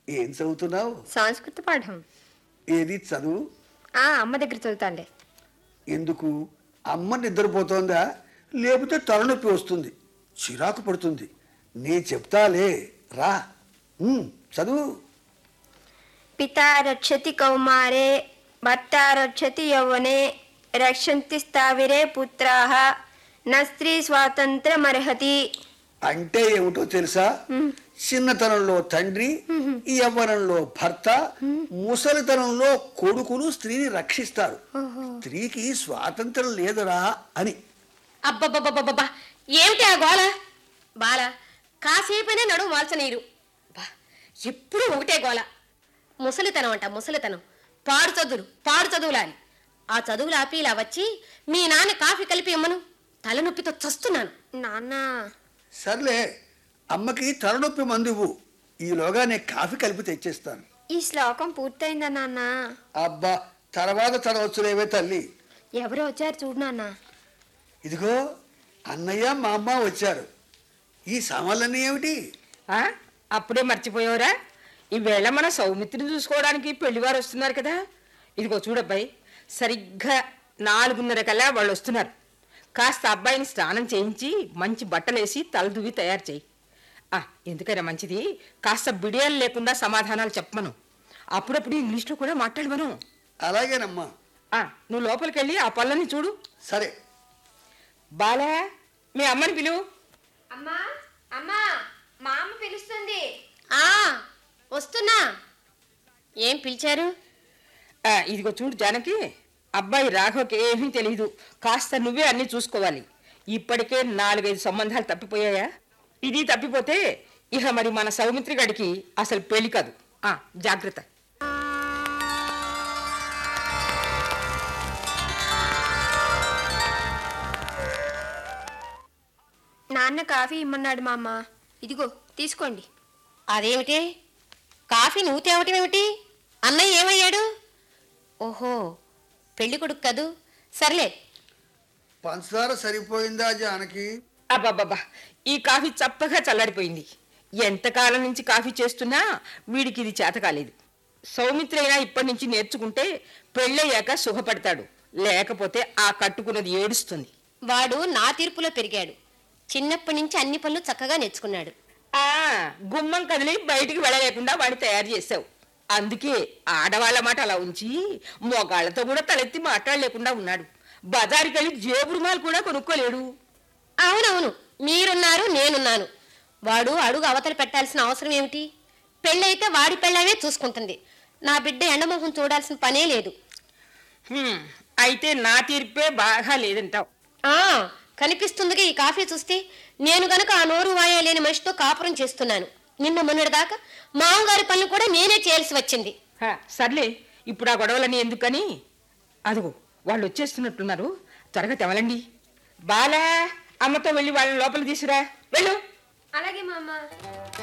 ఏం చదువుతున్నావు సంస్కృత పాఠం ఏది చదువు ఆ అమ్మ దగ్గర చదువుతానులే ఎందుకు అమ్మ నిద్రపోతోందా లేకపోతే తలనొప్పి వస్తుంది చిరాకు పడుతుంది నీ చెప్తాలే రా ఉమ్, చదువు పితా రక్షతి కౌమారే భర్త రక్షతి యౌవనే రక్షంతి స్థావిరే పుత్రాహ న స్త్రీ స్వాతంత్రమర్హతి అంటే ఏమిటో తెలుసా చిన్నతనంలో తండ్రి యవ్వనంలో భర్త ముసలితనంలో కొడుకులు స్త్రీని రక్షిస్తారు స్త్రీకి స్వాతంత్రం లేదురా అని అబ్బబ్బబ్బబ్బబ్బా ఏమిటి ఆ గోల బాల కాసేపైనా నడుము వాల్చనీరు బా ఎప్పుడు ఒకటే గోల ముసలితనం అంట ముసలితనం పాడు చదువులు పాడు చదువులాని ఆ చదువులు ఆపి ఇలా వచ్చి మీ నాన్న కాఫీ కలిపి ఇమ్మను తలనొప్పితో చస్తున్నాను నాన్న సర్లే అమ్మకి తలనొప్పి మందువు ఈలోగా నేను కాఫీ కలిపి తెచ్చేస్తాను ఈ శ్లోకం పూర్తయిందా నాన్న అబ్బా తర్వాత చదవచ్చులేవే తల్లి ఎవరో వచ్చారు చూడు నాన్న ఇదిగో అన్నయ్య మా అమ్మ వచ్చారు ఈ సామాన్లన్నీ ఏమిటి ఆ? అప్పుడే మర్చిపోయావురా ఈవేళ మన సౌమిత్రిని చూసుకోవడానికి పెళ్లివారు వస్తున్నారు కదా ఇదిగో చూడబ్బాయి సరిగ్గా నాలుగున్నర కల్లా వాళ్ళు వస్తున్నారు కాస్త అబ్బాయిని స్నానం చేయించి మంచి బట్టలేసి తలదువ్వి తయారు చేయి ఆ, ఎందుకైనా మంచిది కాస్త బిడియాలు లేకుండా సమాధానాలు చెప్పమను అప్పుడప్పుడు ఇంగ్లీష్లో కూడా మాట్లాడమను అలాగేనమ్మా ఆ, నువ్వు లోపలికి వెళ్ళి ఆ పళ్ళని చూడు సరే బాలా మీ అమ్మని పిలువు అమ్మా అమ్మా మా అమ్మ పిలుస్తుంది ఆ వస్తున్నా ఏం పిలిచారు ఆ, ఇదిగో చూడు జానకి అబ్బాయి రాఘవకి ఏమీ తెలియదు కాస్త నువ్వే అన్ని చూసుకోవాలి ఇప్పటికే నాలుగైదు సంబంధాలు తప్పిపోయాయా ఇది తప్పిపోతే ఇక మరి మన సౌమిత్రి గడికి అసలు పెళ్లి కాదు ఆ, జాగ్రత్త నాన్న కాఫీ ఇమ్మన్నాడు మా అమ్మ ఇదిగో తీసుకోండి అదేమిటి కాఫీ నువ్వు తేవటం ఏమిటి అన్నయ్య ఏమయ్యాడు ఓహో పెళ్లి కొడుకు కదూ సర్లే పంచదార సరిపోయిందా జానకి అబ్బాబ్బా ఈ కాఫీ చప్పగా చల్లారిపోయింది ఎంతకాలం నుంచి కాఫీ చేస్తున్నా వీడికి ఇది చేత కాలేదు సౌమిత్రి అయినా ఇప్పటి నుంచి నేర్చుకుంటే పెళ్ళయ్యాక సుఖపడతాడు లేకపోతే ఆ కట్టుకున్నది ఏడుస్తుంది వాడు నా తీర్పులో పెరిగాడు చిన్నప్పటి నుంచి అన్ని పనులు చక్కగా నేర్చుకున్నాడు ఆ గుమ్మం కదిలి బయటికి వెళ్ళలేకుండా వాడిని తయారు చేసావు అందుకే ఆడవాళ్ళ మాట అలా ఉంచి మొగాళ్ళతో కూడా తలెత్తి మాట్లాడలేకుండా ఉన్నాడు బజారుకి వెళ్ళి జేబు రుమాలు కూడా కొనుక్కోలేడు అవునవును మీరున్నారు నేనున్నాను వాడు అడుగు అవతల పెట్టాల్సిన అవసరం ఏమిటి పెళ్ళైతే వాడి పెళ్ళమే చూసుకుంటుంది నా బిడ్డ ఎండమొహం చూడాల్సిన పనే లేదు హ్మ్, అయితే నా తీర్పే బాగా లేదంటావు ఆ కనిపిస్తుందిగా ఈ కాఫీ చూస్తే నేను గనక ఆ నోరు వాయా లేని మనిషితో కాపురం చేస్తున్నాను నిన్న మొన్నటిదాకా మామగారి పనులు కూడా నేనే చేయాల్సి వచ్చింది హ, సర్లే ఇప్పుడు ఆ గొడవలని ఎందుకని అదిగో వాళ్ళు వచ్చేస్తున్నట్టున్నారు త్వరగా తెవలండి బాలా అమ్మతో వెళ్ళి వాళ్ళని లోపల తీసురా వెళ్ళు అలాగే మా అమ్మ